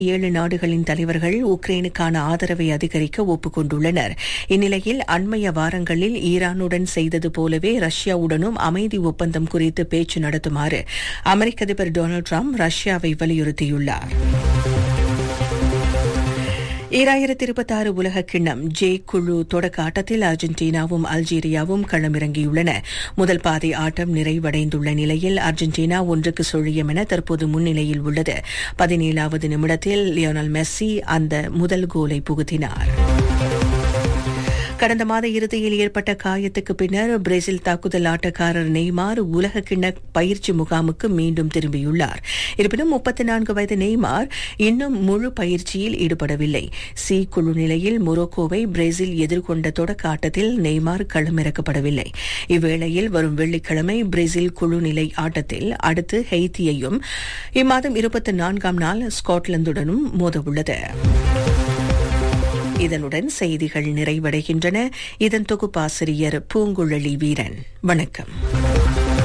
ஏழு நாடுகளின் தலைவர்கள் உக்ரைனுக்கான ஆதரவை அதிகரிக்க ஒப்புக்கொண்டுள்ளனர் இந்நிலையில் அண்மைய வாரங்களில் ஈரானுடன் செய்தது போலவே ரஷ்யாவுடனும் அமைதி ஒப்பந்தம் குறித்து பேச்சு நடத்துமாறு அமெரிக்க அதிபர் டொனால்டு டிரம்ப் ரஷ்யாவை வலியுறுத்தியுள்ளார் ஈராயிரத்தி இருபத்தி ஆறு உலக கிண்ணம் ஜே குழு தொடக்க ஆட்டத்தில் அர்ஜென்டினாவும் அல்ஜீரியாவும் களமிறங்கியுள்ளன முதல் பாதை ஆட்டம் நிறைவடைந்துள்ள நிலையில் அர்ஜென்டினா ஒன்றுக்கு சுழியம் என தற்போது முன்னிலையில் உள்ளது பதினேழாவது நிமிடத்தில் லியோனல் மெஸ்ஸி அந்த முதல் கோலை புகுத்தினார் கடந்த மாத இறுதியில் ஏற்பட்ட காயத்துக்கு பின்னர் பிரேசில் தாக்குதல் ஆட்டக்காரர் நெய்மார் உலக கிண்ண பயிற்சி முகாமுக்கு மீண்டும் திரும்பியுள்ளார் இருப்பினும் முப்பத்தி நான்கு வயது நெய்மார் இன்னும் முழு பயிற்சியில் ஈடுபடவில்லை சி குழு நிலையில் மொரோக்கோவை பிரேசில் எதிர்கொண்ட தொடக்க ஆட்டத்தில் நெய்மார் களமிறக்கப்படவில்லை இவ்வேளையில் வரும் வெள்ளிக்கிழமை பிரேசில் குழு நிலை ஆட்டத்தில் அடுத்து ஹெய்தியையும் இம்மாதம் இருபத்தி நான்காம் நாள் ஸ்காட்லாந்துடனும் மோதவுள்ளது இதனுடன் செய்திகள் நிறைவடைகின்றன இதன் தொகுப்பாசிரியர் பூங்குழலி வீரன் வணக்கம்